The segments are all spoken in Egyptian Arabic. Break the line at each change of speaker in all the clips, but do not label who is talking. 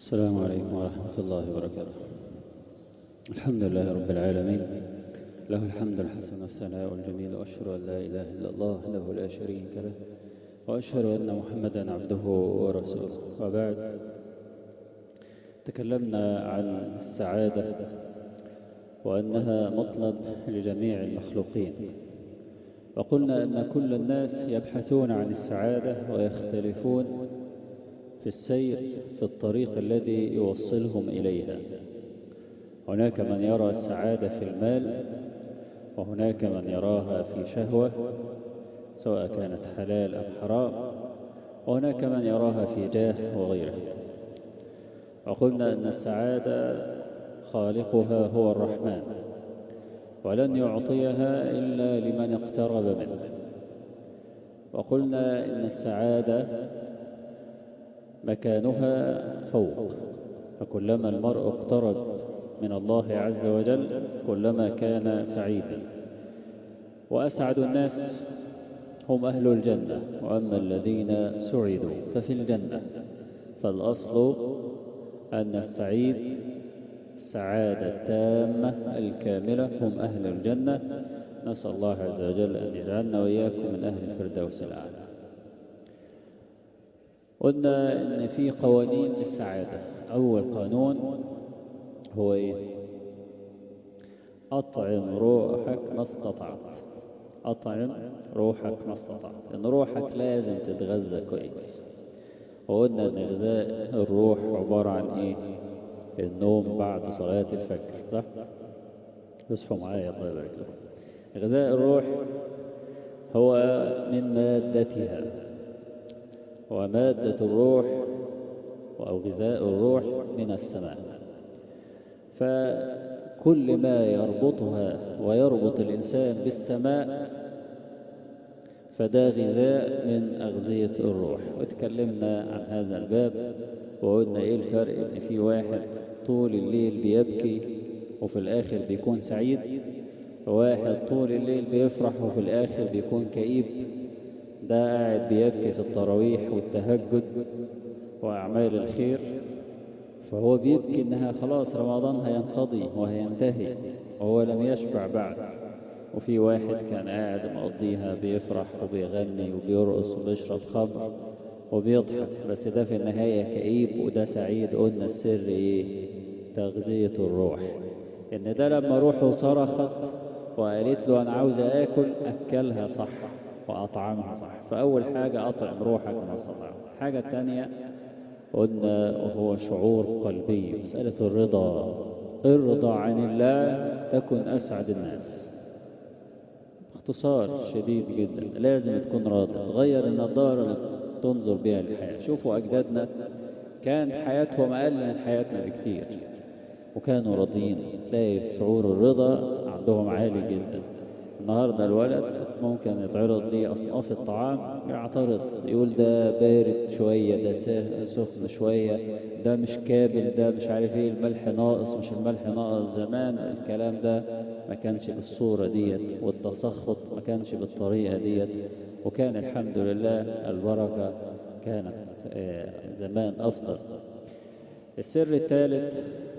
السلام عليكم ورحمة الله وبركاته الحمد لله رب العالمين له الحمد الحسن والثناء الجميل وأشهد أن لا إله إلا الله له لا شريك له وأشهد أن محمدا عبده ورسوله وبعد تكلمنا عن السعادة وأنها مطلب لجميع المخلوقين وقلنا أن كل الناس يبحثون عن السعادة ويختلفون في السير في الطريق الذي يوصلهم إليها هناك من يرى السعادة في المال وهناك من يراها في شهوة سواء كانت حلال أم حرام وهناك من يراها في جاه وغيره وقلنا أن السعادة خالقها هو الرحمن ولن يعطيها إلا لمن اقترب منه وقلنا إن السعادة مكانها فوق فكلما المرء اقترب من الله عز وجل كلما كان سعيدا وأسعد الناس هم أهل الجنة وأما الذين سعدوا ففي الجنة فالأصل أن السعيد السعادة التامة الكاملة هم أهل الجنة نسأل الله عز وجل أن يجعلنا وإياكم من أهل الفردوس الأعلى قلنا إن في قوانين للسعادة أول قانون هو إيه أطعم روحك ما استطعت أطعم روحك ما استطعت إن روحك لازم تتغذى كويس وقلنا إن غذاء الروح عبارة عن إيه النوم بعد صلاة الفجر صح اصحوا معايا الله يبارك لكم غذاء الروح هو من مادتها ومادة الروح أو غذاء الروح من السماء فكل ما يربطها ويربط الإنسان بالسماء فده غذاء من أغذية الروح وتكلمنا عن هذا الباب وقلنا إيه الفرق إن في واحد طول الليل بيبكي وفي الآخر بيكون سعيد وواحد طول الليل بيفرح وفي الآخر بيكون كئيب ده قاعد بيبكي في التراويح والتهجد وأعمال الخير فهو بيبكي إنها خلاص رمضان هينقضي وهينتهي وهو لم يشبع بعد وفي واحد كان قاعد مقضيها بيفرح وبيغني وبيرقص وبيشرب خمر وبيضحك بس ده في النهاية كئيب وده سعيد قلنا السر ايه تغذية الروح ان ده لما روحه صرخت وقالت له انا عاوز اكل اكلها صح واطعمها صح فاول حاجة اطعم روحك ما استطعت الحاجة الثانية قلنا وهو شعور قلبي مسألة الرضا الرضا عن الله تكن اسعد الناس باختصار شديد جدا لازم تكون راضي غير النظارة اللي تنظر بها الحياة شوفوا أجدادنا كانت حياتهم أقل من حياتنا بكتير وكانوا راضيين تلاقي شعور الرضا عندهم عالي جدا النهاردة الولد ممكن يتعرض ليه أصناف الطعام يعترض يقول ده بارد شوية ده سخن شوية ده مش كابل ده مش عارف ايه الملح ناقص مش الملح ناقص زمان الكلام ده ما كانش بالصورة ديت والتسخط ما كانش بالطريقة ديت وكان الحمد لله البركة كانت زمان أفضل السر الثالث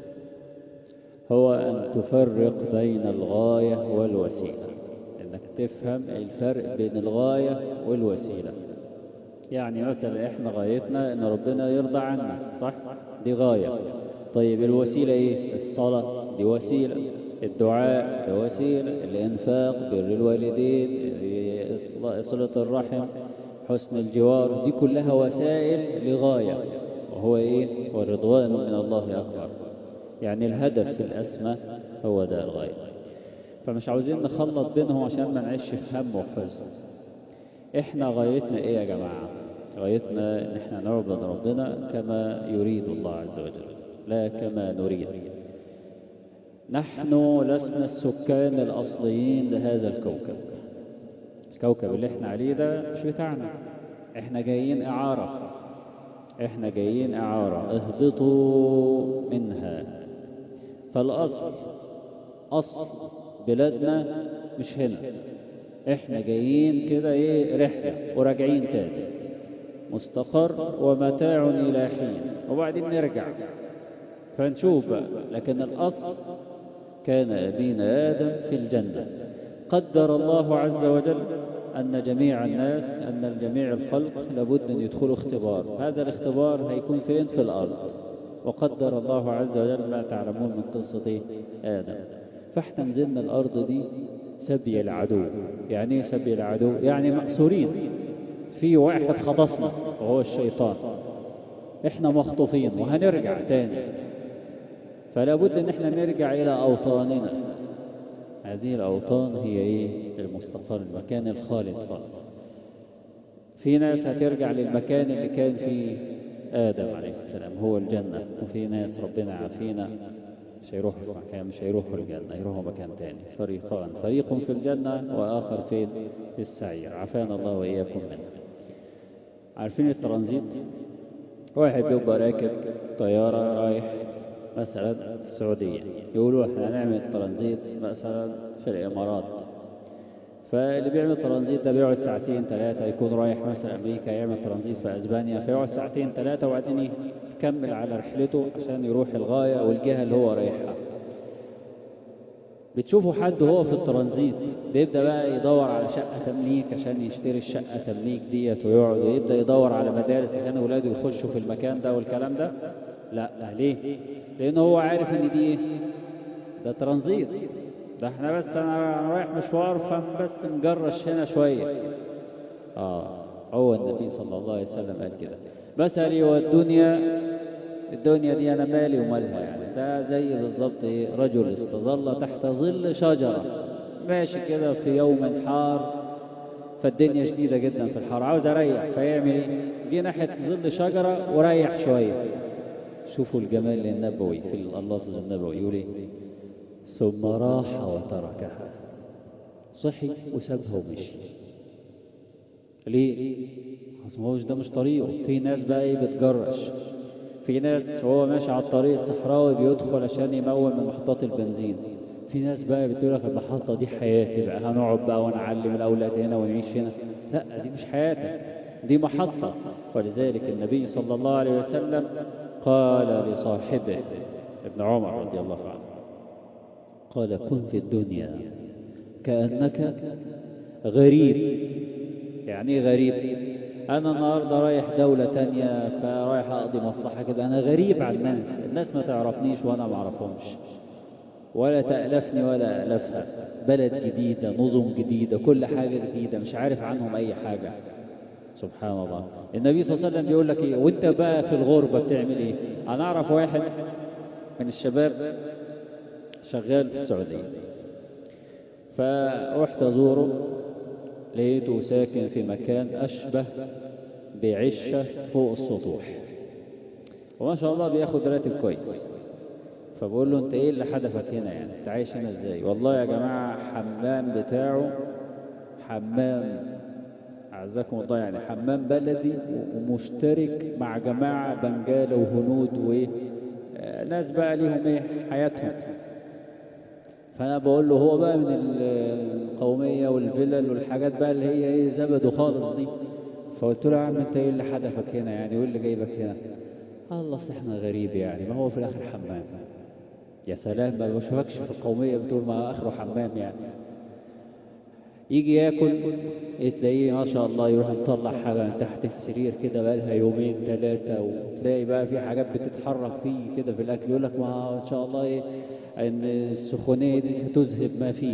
هو أن تفرق بين الغاية والوسيلة انك تفهم الفرق بين الغاية والوسيلة يعني مثلا احنا غايتنا ان ربنا يرضى عنا صح دي غاية طيب الوسيلة ايه الصلاة دي وسيلة الدعاء ده وسيلة الانفاق بر الوالدين صلة الرحم حسن الجوار دي كلها وسائل لغاية وهو ايه والرضوان من الله اكبر يعني الهدف في الاسمى هو ده الغاية فمش عاوزين نخلط بينهم عشان ما نعيش في هم وحزن احنا غايتنا ايه يا جماعة غايتنا ان احنا نعبد ربنا كما يريد الله عز وجل لا كما نريد نحن لسنا السكان الاصليين لهذا الكوكب الكوكب اللي احنا عليه ده مش بتاعنا احنا جايين اعارة احنا جايين اعارة اهبطوا منها فالاصل اصل بلادنا مش هنا احنا جايين كده ايه رحلة وراجعين تاني مستقر ومتاع إلى حين وبعدين نرجع فنشوف بقى لكن الأصل كان أبينا آدم في الجنة قدر الله عز وجل أن جميع الناس أن جميع الخلق لابد أن يدخلوا اختبار هذا الاختبار هيكون فين في الأرض وقدر الله عز وجل ما تعلمون من قصة آدم فاحنا نزلنا الأرض دي سبي العدو يعني ايه سبي العدو يعني مأسورين في واحد خطفنا وهو الشيطان احنا مخطوفين وهنرجع تاني فلا بد ان احنا نرجع الى اوطاننا هذه الاوطان هي ايه المستقر المكان الخالد خالص في ناس هترجع للمكان اللي كان فيه ادم عليه السلام هو الجنه وفي ناس ربنا عافينا مش هيروحوا في مكان مش هيروحوا الجنه يروحوا مكان تاني فريقان فريق في الجنه واخر فين في السعير عافانا الله واياكم منه عارفين الترانزيت واحد بيبقى راكب طياره رايح مثلا السعودية يقولوا احنا هنعمل ترانزيت مثلا في الإمارات فاللي بيعمل ترانزيت ده بيقعد ساعتين ثلاثة يكون رايح مثلا أمريكا يعمل ترانزيت في أسبانيا فيقعد ساعتين ثلاثة وبعدين يكمل على رحلته عشان يروح الغاية أو الجهة اللي هو رايحها بتشوفوا حد هو في الترانزيت بيبدأ بقى يدور على شقة تمليك عشان يشتري الشقة تمليك ديت ويقعد ويبدأ يدور على مدارس عشان أولاده يخشوا في المكان ده والكلام ده لا ليه لأن هو عارف إن دي إيه ده ترانزيت ده احنا بس أنا رايح مشوار فبس مجرش هنا شوية آه هو النبي صلى الله عليه وسلم قال كده مثلي والدنيا الدنيا دي أنا مالي ومالها يعني ده زي بالظبط إيه رجل استظل تحت ظل شجرة ماشي كده في يوم حار فالدنيا شديدة جدا في الحر عاوز أريح فيعمل إيه؟ جه ناحية ظل شجرة وريح شوية شوفوا الجمال النبوي في اللفظ النبوي يقول ايه ثم راح وتركها صحي وسابها ومشي ليه ما هوش ده مش طريقه في ناس بقى ايه بتجرش في ناس وهو ماشي على الطريق الصحراوي بيدخل عشان يمول من محطات البنزين في ناس بقى بتقول لك المحطة دي حياتي بقى هنقعد بقى ونعلم الأولاد هنا ونعيش هنا لا دي مش حياتك دي محطة ولذلك النبي صلى الله عليه وسلم قال لصاحبه ابن عمر رضي الله عنه قال كن في الدنيا كأنك غريب يعني ايه غريب أنا النهاردة رايح دولة تانية فرايح أقضي مصلحة كده أنا غريب عن الناس الناس ما تعرفنيش وأنا ما أعرفهمش ولا تألفني ولا ألفها بلد جديدة نظم جديدة كل حاجة جديدة مش عارف عنهم أي حاجة سبحان الله النبي صلى الله عليه وسلم بيقول لك ايه وانت بقى في الغربة بتعمل ايه انا اعرف واحد من الشباب شغال في السعودية فرحت ازوره لقيته ساكن في مكان اشبه بعشة فوق السطوح وما شاء الله بياخد راتب كويس فبقول له انت ايه اللي حدفك هنا يعني انت عايش هنا ازاي والله يا جماعة حمام بتاعه حمام أعزكم الله يعني حمام بلدي ومشترك مع جماعة بنجالة وهنود وناس بقى ليهم ايه حياتهم فأنا بقول له هو بقى من القومية والفلل والحاجات بقى اللي هي ايه زبده خالص دي فقلت له يا عم انت ايه اللي حدفك هنا يعني وايه اللي جايبك هنا الله احنا غريب يعني ما هو في الاخر حمام يا سلام ما بشوفكش في القومية بتقول ما اخره حمام يعني يجي ياكل تلاقيه ما شاء الله يروح مطلع حاجة من تحت السرير كده بقى لها يومين ثلاثة وتلاقي بقى في حاجات بتتحرك فيه كده في الأكل يقول لك ما إن شاء الله إيه إن السخونية دي ستذهب ما فيه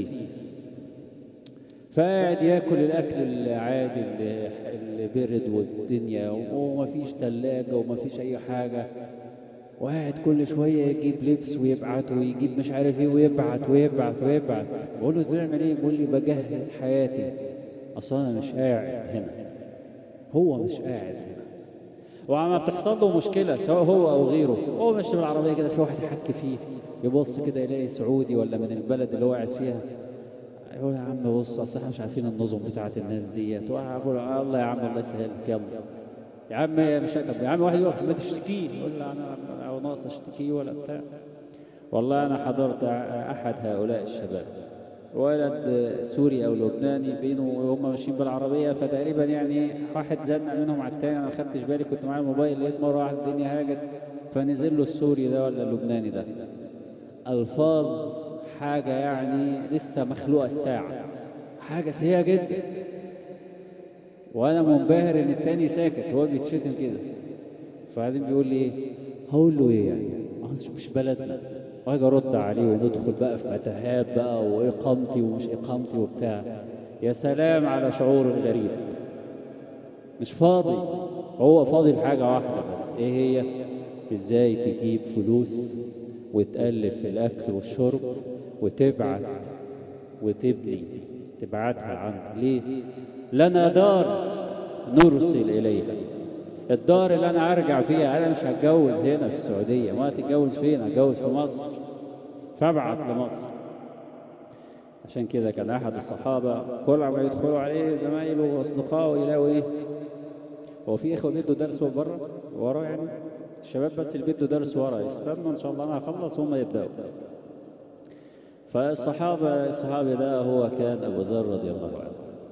فقاعد ياكل الأكل العادي اللي, اللي برد والدنيا ومفيش ثلاجة ومفيش أي حاجة وقاعد كل شوية يجيب لبس ويبعت ويجيب مش عارف ايه ويبعت ويبعت ويبعت بقول له بتعمل ايه بيقول لي بجهز حياتي اصلا انا مش قاعد هنا هو مش قاعد هنا وعما بتحصل له مشكلة سواء هو او غيره هو ماشي بالعربية كده في واحد يحك فيه يبص كده يلاقي سعودي ولا من البلد اللي هو قاعد فيها يقول يا عم بص اصل احنا مش عارفين النظم بتاعت الناس ديت واقول الله يا عم الله يسهلك يلا يا عم مش طب يا عم واحد يروح ما تشتكيه يقول له انا او ناقص اشتكيه ولا بتاع والله انا حضرت احد هؤلاء الشباب ولد سوري او لبناني بينه وهم ماشيين بالعربيه فتقريبا يعني واحد زنق منهم على التاني انا ما خدتش بالي كنت معايا الموبايل لقيت مره واحده الدنيا هاجت فنزل له السوري ده ولا اللبناني ده الفاظ حاجه يعني لسه مخلوقه الساعه حاجه سيئه جدا وانا منبهر ان التاني ساكت هو بيتشتم كده فبعدين بيقول لي ايه هقول له ايه يعني ما مش بلدنا واجي ارد عليه وندخل بقى في متاهات بقى واقامتي ومش اقامتي وبتاع يا سلام على شعور الغريب مش فاضي هو فاضي لحاجه واحده بس ايه هي ازاي تجيب فلوس وتقلب في الاكل والشرب وتبعت وتبني تبعتها عنك ليه لنا دار نرسل اليها الدار اللي انا ارجع فيها انا مش هتجوز هنا في السعوديه ما هتتجوز فين هتجوز في مصر فابعت لمصر عشان كده كان احد الصحابه كل ما يدخلوا عليه زمايله واصدقائه يلاقوا ايه هو في اخوه بيدوا درس بره ورا يعني الشباب بس اللي بيدوا درس ورا يستنوا ان شاء الله انا اخلص هم يبداوا فالصحابه الصحابي ده هو كان ابو ذر رضي الله عنه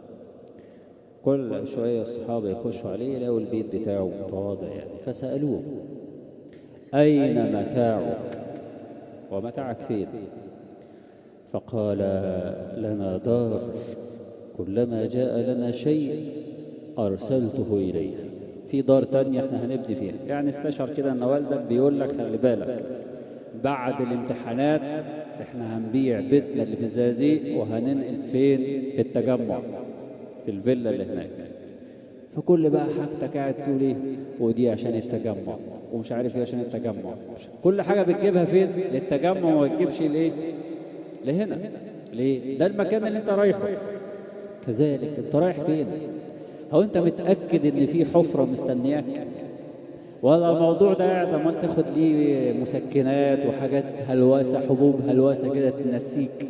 كل شوية الصحابة يخشوا عليه يلاقوا البيت بتاعه متواضع يعني فسألوه أين متاعك ومتاعك فين فقال لنا دار كلما جاء لنا شيء أرسلته إليها في دار تانية احنا هنبني فيها يعني استشعر كده ان والدك بيقول لك خلي بالك بعد الامتحانات احنا هنبيع بيتنا اللي في الزقازيق وهننقل فين في التجمع في الفيلا اللي هناك فكل بقى حاجتك قاعد تقول ايه ودي عشان التجمع ومش عارف ايه عشان التجمع كل حاجه بتجيبها فين للتجمع وما بتجيبش لايه لهنا ليه ده المكان اللي انت رايحه كذلك انت رايح فين هو انت متاكد ان في حفره مستنياك ولا الموضوع ده قاعد عمال تاخد ليه مسكنات وحاجات هلوسه حبوب هلوسه كده تنسيك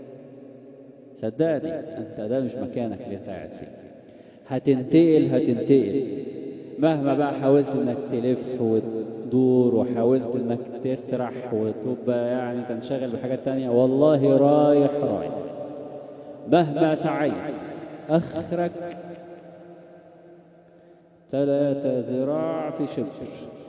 صدقني انت ده مش مكانك اللي انت قاعد فيه هتنتقل هتنتقل مهما بقى حاولت انك تلف وتدور وحاولت انك تسرح وتبقى يعني تنشغل بحاجات تانية والله رايح رايح مهما سعيت اخرك ثلاثة ذراع في شبر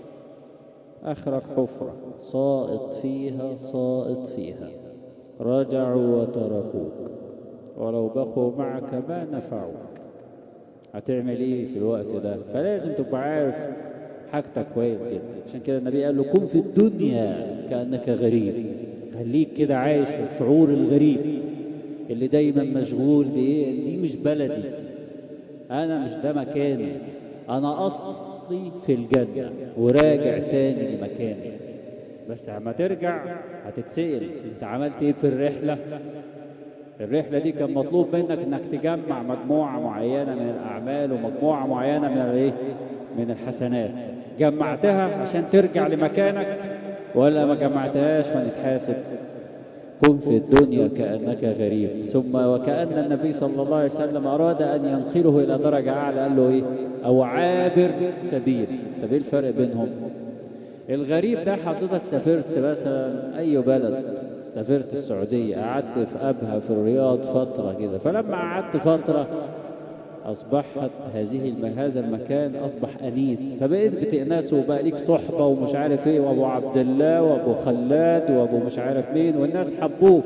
اخرك حفرة سائط فيها سائط فيها رجعوا وتركوك ولو بقوا معك ما نفعوك هتعمل ايه في الوقت ده فلازم تبقى عارف حاجتك كويس جدا عشان كده النبي قال له كن في الدنيا كأنك غريب خليك كده عايش في شعور الغريب اللي دايما مشغول بايه دي مش بلدي انا مش ده مكاني انا اصلي في الجنة وراجع تاني لمكاني بس لما ترجع هتتسأل انت عملت ايه في الرحلة الرحلة دي كان مطلوب منك انك تجمع مجموعة معينة من الاعمال ومجموعة معينة من الايه من الحسنات جمعتها عشان ترجع لمكانك ولا ما جمعتهاش فنتحاسب كن في الدنيا كأنك غريب ثم وكأن النبي صلى الله عليه وسلم أراد أن ينقله إلى درجة أعلى قال له إيه أو عابر سبيل طب إيه الفرق بينهم الغريب ده حضرتك سافرت مثلا أي بلد سافرت السعودية قعدت في أبها في الرياض فترة كده فلما قعدت فترة أصبحت هذه الم... هذا المكان أصبح أنيس فبقيت بتأنس وبقى ليك صحبة ومش عارف إيه وأبو عبد الله وأبو خلاد وأبو مش عارف مين والناس حبوك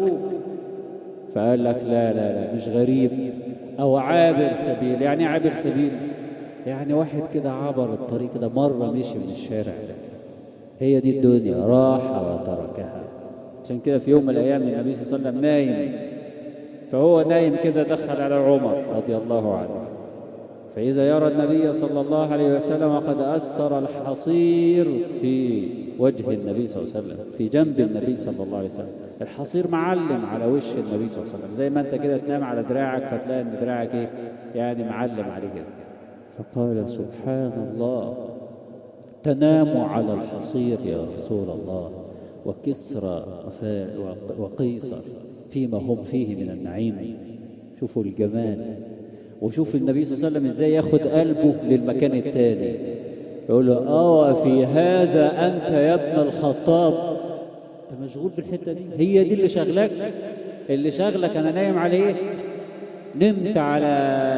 فقال لك لا لا لا مش غريب أو عابر سبيل يعني عابر سبيل يعني واحد كده عبر الطريق كده مرة مشي من الشارع ده هي دي الدنيا راح وتركها عشان كده في يوم من الأيام النبي صلى الله عليه وسلم نايم فهو نايم كده دخل على عمر رضي الله عنه فإذا يرى النبي صلى الله عليه وسلم قد أثر الحصير في وجه النبي صلى الله عليه وسلم في جنب النبي صلى الله عليه وسلم الحصير معلم على وش النبي صلى الله عليه وسلم زي ما انت كده تنام على دراعك فتلاقي ان دراعك ايه يعني معلم عليه كده فقال سبحان الله تنام على الحصير يا رسول الله وكسرى وقيصر فيما هم فيه من النعيم شوفوا الجمال وشوف النبي صلى الله عليه وسلم ازاي ياخد قلبه للمكان التاني يقول له اه في هذا انت يا ابن الخطاب انت مشغول بالحته دي هي دي اللي شغلاك اللي شغلك انا نايم عليه نمت على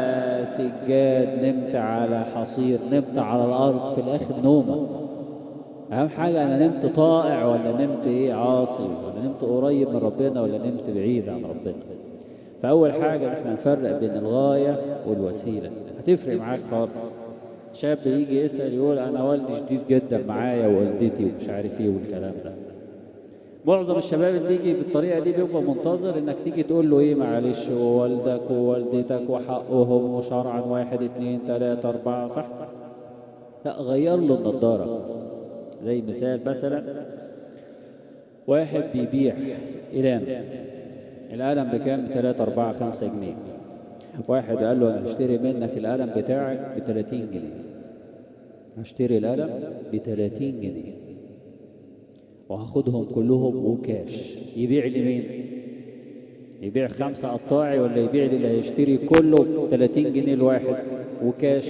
سجاد نمت على حصير نمت على الارض في الاخر نومه اهم حاجه انا نمت طائع ولا نمت ايه عاصي ولا نمت قريب من ربنا ولا نمت بعيد عن ربنا فاول حاجه احنا نفرق بين الغايه والوسيله هتفرق معاك خالص شاب يجي يسال يقول انا والدي شديد جدا معايا ووالدتي ومش عارف ايه والكلام ده معظم الشباب اللي بيجي بالطريقه دي بيبقى منتظر انك تيجي تقول له ايه معلش ووالدك ووالدتك وحقهم وشرعا واحد اتنين تلاته اربعه صح؟ لا غير له النضاره زي مثال مثلا واحد بيبيع قلم القلم بكام؟ بتلاتة أربعة خمسة جنيه واحد قال له أنا هشتري منك القلم بتاعك بتلاتين جنيه هشتري القلم بتلاتين جنيه وهاخدهم كلهم وكاش يبيع لمين؟ يبيع خمسة قطاعي ولا يبيع للي هيشتري كله 30 جنيه الواحد وكاش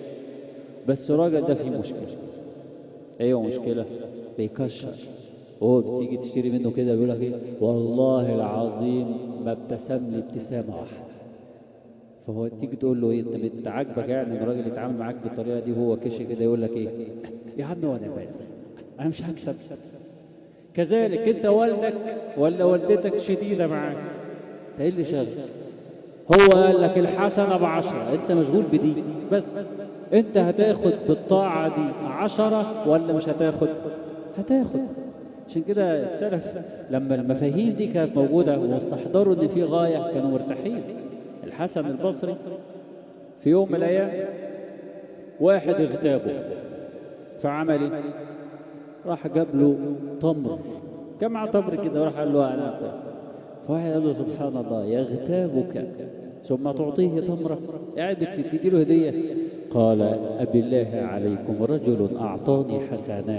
بس الراجل ده فيه مشكلة ايوه مشكلة بيكشر هو بتيجي تشتري منه كده بيقول لك ايه والله العظيم ما ابتسم لي ابتسامة واحدة فهو تيجي تقول له ايه انت انت عاجبك يعني ان الراجل يتعامل معاك بالطريقة دي وهو كش كده يقول لك ايه يا عم وانا مالي انا مش هكسب كذلك انت والدك ولا والدتك شديدة معاك انت ايه اللي شغل هو قال لك الحسنة بعشرة انت مشغول بدي بس انت هتاخد بالطاعة دي عشرة ولا مش هتاخد هتاخد عشان كده السلف لما المفاهيم دي كانت موجودة واستحضروا ان في غاية كانوا مرتاحين الحسن البصري في يوم من الايام واحد اغتابه فعمل ايه راح جاب له تمر جمع تمر كده راح قال له انا أغتاب. فواحد قال له سبحان الله يغتابك ثم تعطيه تمرة قاعد بتدي له هدية قال أبي الله عليكم رجل أعطاني حسنات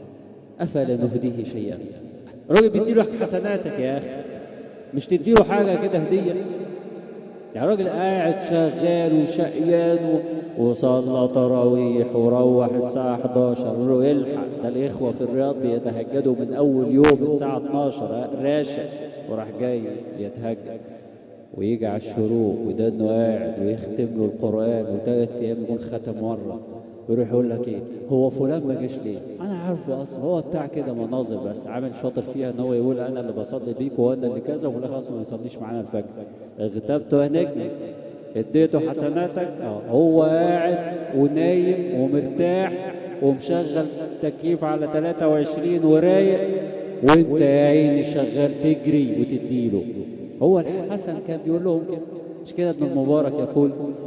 أفلا نهديه شيئا الراجل بيدي له حسناتك يا أخي مش تدي له حاجة كده هدية يعني راجل قاعد شغال وشقيان وصلى تراويح وروح الساعة 11 ويلحق ده الإخوة في الرياض بيتهجدوا من أول يوم الساعة 12 راشق وراح جاي يتهجد ويجي على الشروق وده انه قاعد ويختم له القرآن وثلاث أيام يكون ختم مرة ويروح يقول لك ايه هو فلان ما جاش ليه انا عارفه اصلا هو بتاع كده مناظر بس عامل شاطر فيها ان هو يقول انا اللي بصلي بيك وانا اللي كذا وفي الاخر اصلا ما يصليش معانا الفجر اغتبته هناك اديته حسناتك اه هو قاعد ونايم ومرتاح ومشغل تكييف على 23 ورايق وانت يا عيني شغال تجري وتديله هو الحسن كان بيقول لهم كده مش كده ابن المبارك يقول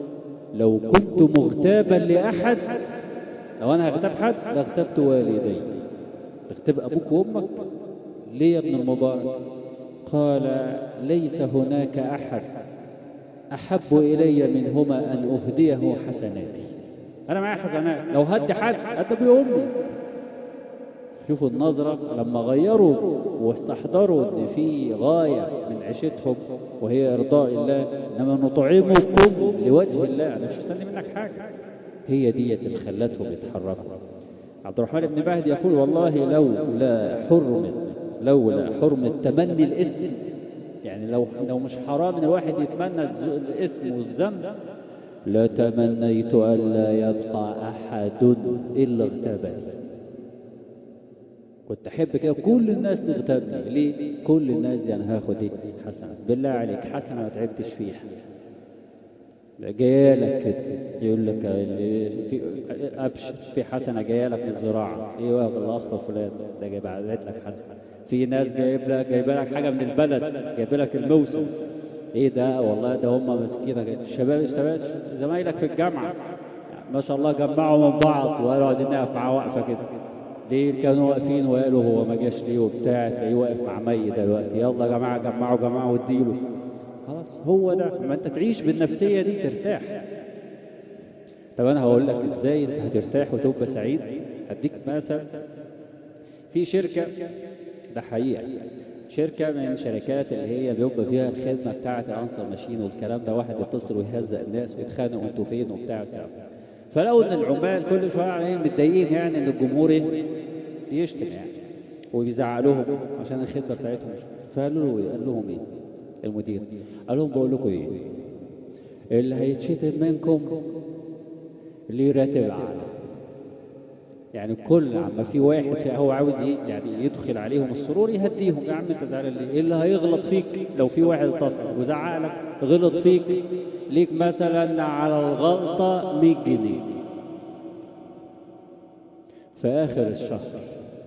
لو كنت مغتابا لأحد لو أنا أغتاب حد لاغتبت والدي تغتاب أبوك وأمك ليه يا ابن المبارك قال ليس هناك أحد أحب إلي منهما أن أهديه حسناتي أنا معايا حسنات لو هدي حد هدي أبوي وأمي شوفوا النظرة لما غيروا واستحضروا ان في غاية من عيشتهم وهي ارضاء الله انما نطعمكم لوجه الله انا مش مستني منك حاجة هي ديت اللي خلتهم يتحركوا عبد الرحمن بن مهدي يقول والله لولا حرمة لولا حرمة تمني الاسم يعني لو لو مش حرام ان الواحد يتمنى الاسم والذنب لتمنيت الا يبقى احد الا اغتابني كنت احب كده كل الناس تغتابني ليه كل الناس دي انا هاخد ايه حسنه بالله عليك حسنه ما تعبتش فيها جايه لك كده يقول لك في ابشر في حسنه جايه لك من الزراعه ايوه والله اخ فلان ده جايب لك حسنه في ناس جايب لك جايبه لك حاجه من البلد جايب لك الموسم ايه ده والله ده هم مسكينه الشباب الشباب زمايلك في الجامعه ما شاء الله جمعوا من بعض وقالوا عايزين نقف معاه وقفه كده ليه كانوا واقفين وقالوا هو ما جاش ليه وبتاع تلاقيه واقف مع مي دلوقتي يلا يا جماعه جمعوا جماعه واديله خلاص هو ده ما انت تعيش بالنفسيه دي ترتاح طب انا هقول لك ازاي انت هترتاح وتبقى سعيد هديك مثل في شركه ده حقيقه شركة من الشركات اللي هي بيبقى فيها الخدمة بتاعة الأنصر ماشين والكلام ده واحد يتصل ويهزق الناس ويتخانقوا انتوا فين وبتاع وبتاع فلقوا ان العمال كل شويه عليهم متضايقين يعني ان الجمهور يشتم يعني ويزعق لهم عشان الخدمه بتاعتهم فقالوا له قال لهم ايه؟ المدير قال لهم بقول لكم ايه اللي هيتشتم منكم ليه راتب اعلى يعني كل عما في واحد في هو عاوز ايه يعني يدخل عليهم السرور يهديهم يا عم انت زعلان ليه؟ اللي هيغلط فيك لو في واحد اتصل وزعق لك غلط فيك ليك مثلا على الغلطة 100 جنيه في آخر الشهر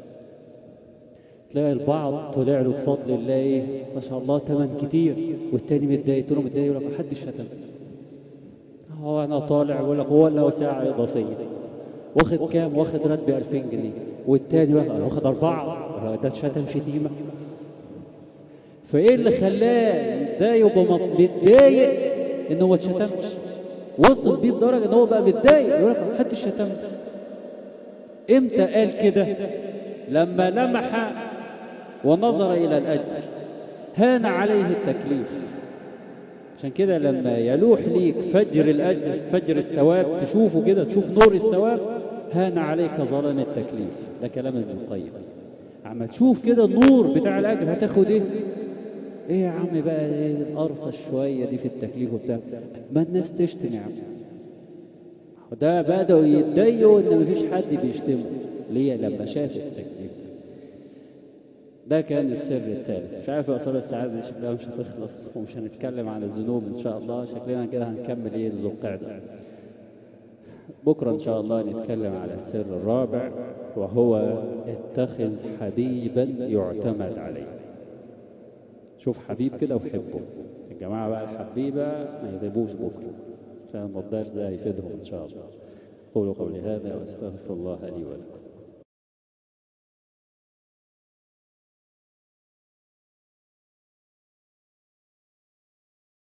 تلاقي البعض طلع له بفضل الله ايه ما شاء الله تمن كتير والتاني متضايق تقول له متضايق يقول لك محدش شتم هو انا طالع يقول لك هو له ساعة إضافية واخد كام واخد راتبي 2000 جنيه والتاني واخد أربعة ده شتم شتيمة فايه اللي خلاه ده يبقى متضايق انه ما اتشتمش وصل بيه لدرجه ان هو بقى متضايق يقول لك محدش شتمني امتى قال كده لما لمح ونظر الى الاجر هان عليه التكليف عشان كده لما يلوح ليك فجر الاجر فجر الثواب تشوفه كده تشوف نور الثواب هان عليك ظلام التكليف ده كلام ابن القيم عما تشوف كده النور بتاع الاجر هتاخد ايه ايه يا عم بقى ايه القرصة شوية دي في التكليف وبتاع ما الناس تشتم يا عم ده بدأوا يتضايقوا ان مفيش حد بيشتمه ليه لما شاف التكليف ده كان السر الثالث مش عارف اثار السعاده دي شكلها مش هتخلص ومش هنتكلم عن الذنوب ان شاء الله شكلنا كده هنكمل ايه ذو القعده بكره ان شاء الله نتكلم على السر الرابع وهو اتخذ حبيبا يعتمد عليه شوف حبيب كده وحبه الجماعة بقى الحبيبة ما يغيبوش بكرة عشان الدرس ده هيفيدهم إن شاء الله قولوا قولي هذا وأستغفر الله لي ولكم